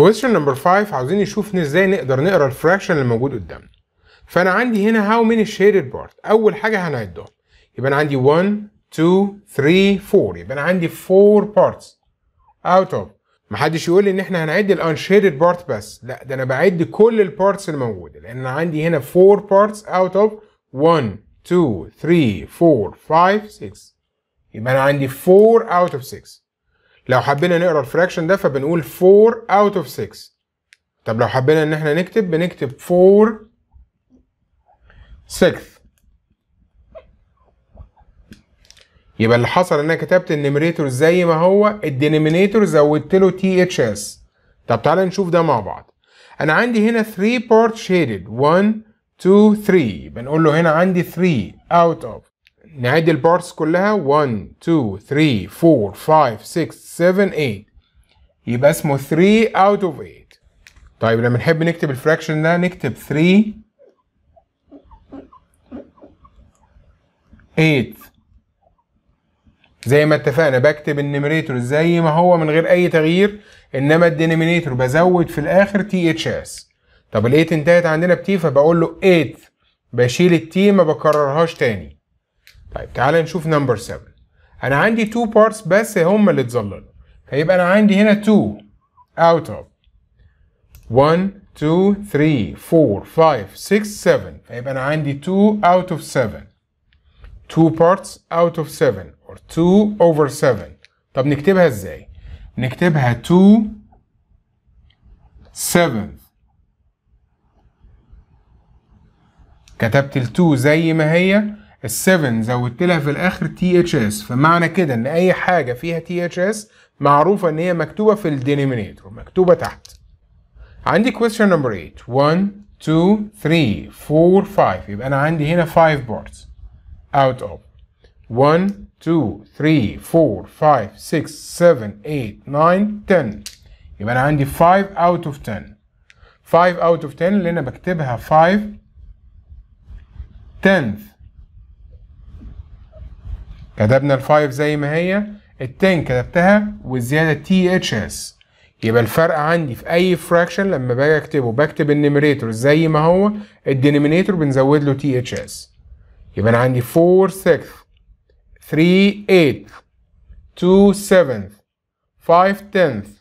question number 5 عاوزين نشوف ازاي نقدر نقرا الفراكشن اللي موجود قدامنا فانا عندي هنا how many shaded part اول حاجه هنعدهم يبقى انا عندي 1 2 3 4 يبقى انا عندي 4 parts out of محدش يقول لي ان احنا هنعد الانشيدد بارت بس لا ده انا بعد كل البارتس اللي موجوده لان انا عندي هنا 4 parts out of 1 2 3 4 5 6 يبقى انا عندي 4 out of 6 لو حبينا نقرا الفراكشن ده فبنقول 4 out of 6 طب لو حبينا ان احنا نكتب بنكتب 4 6 يبقى اللي حصل ان انا كتبت النيميريتور زي ما هو الدينومينيتور زودت له تي اتش اس طب تعالى نشوف ده مع بعض انا عندي هنا 3 بارت شيدد 1 2 3 يبقى نقول له هنا عندي 3 out of نعد البارتس كلها 1 2 3 4 5 6 7 8 يبقى اسمه 3 out of 8 طيب لما نحب نكتب الفراكشن ده نكتب 3 8 زي ما اتفقنا بكتب النيميريتور زي ما هو من غير اي تغيير انما الدينومينيتور بزود في الاخر تي اتش اس طب ال 8 انتهت عندنا بتي فبقول له 8 بشيل التي ما بكررهاش تاني طيب تعالى نشوف نمبر 7 انا عندي 2 بارتس بس هم اللي اتظللوا فيبقى انا عندي هنا 2 out of 1 2 3 4 5 6 7 فيبقى انا عندي 2 out of 7 2 parts out of 7 or 2 over 7 طب نكتبها ازاي نكتبها 2 7 كتبت ال 2 زي ما هي ال 7 زودت لها في الاخر تي اتش اس فمعنى كده ان اي حاجه فيها تي اتش اس معروفه ان هي مكتوبه في الدينومينيتور مكتوبه تحت عندي question number 8 1 2 3 4 5 يبقى انا عندي هنا 5 parts out of 1 2 3 4 5 6 7 8 9 10 يبقى انا عندي 5 out of 10 5 out of 10 اللي انا بكتبها 5 tenth كتبنا ال 5 زي ما هي ال 10 كتبتها والزياده تي اتش اس يبقى الفرق عندي في اي فراكشن لما باجي اكتبه بكتب النيميريتور زي ما هو الدينومينيتور بنزود له تي اتش اس يبقى انا عندي 4 6 3 8 2 7 5 10